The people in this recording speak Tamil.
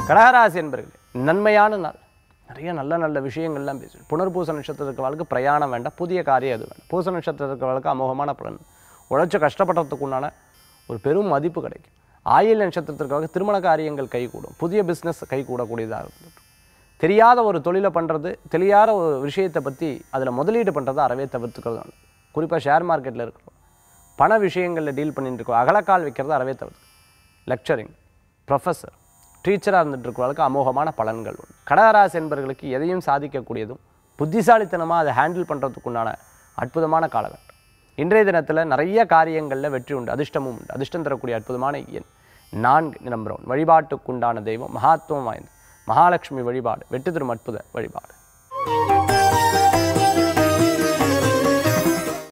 கடகராசி என்பர்களே நன்மையான நாள் நிறைய நல்ல நல்ல விஷயங்கள்லாம் பேசுவேன் புனர்பூச நட்சத்திரத்துக்கு வாழ்க்கை பிரயாணம் வேண்டாம் புதிய காரியம் அது வேண்டாம் பூச நட்சத்திரத்துக்கு வாழ்க்கை அமோகமான பலன் உழைச்சி கஷ்டப்படுறதுக்கு உண்டான ஒரு பெரும் மதிப்பு கிடைக்கும் ஆயில் நட்சத்திரத்திற்காக திருமண காரியங்கள் கைகூடும் புதிய பிஸ்னஸ் கைகூடக்கூடியதாக இருந்துட்டு தெரியாத ஒரு தொழிலை பண்ணுறது தெரியாத ஒரு விஷயத்தை பற்றி அதில் முதலீடு பண்ணுறதை அறவே தவிர்த்துக்கிறது நல்லது குறிப்பாக ஷேர் மார்க்கெட்டில் இருக்கிறோம் பண விஷயங்களில் டீல் பண்ணிட்டு இருக்கோம் அகலக்கால் வைக்கிறது அறவே தவிர்த்து லெக்சரிங் ப்ரொஃபஸர் டீச்சராக இருந்துட்டு இருக்கிறவங்களுக்கு அமோகமான பலன்கள் உண்டு கடகராசி என்பவர்களுக்கு எதையும் சாதிக்கக்கூடியதும் புத்திசாலித்தனமாக அதை ஹேண்டில் பண்ணுறதுக்குண்டான அற்புதமான காலகட்டம் இன்றைய தினத்தில் நிறைய காரியங்களில் வெற்றி உண்டு அதிர்ஷ்டமும் உண்டு அதிர்ஷ்டம் தரக்கூடிய அற்புதமான எண் நான்கு நம்புகிறோம் வழிபாட்டுக்குண்டான தெய்வம் மகாத்துவம் வாய்ந்த மகாலட்சுமி வழிபாடு வெற்றி தரும் அற்புத வழிபாடு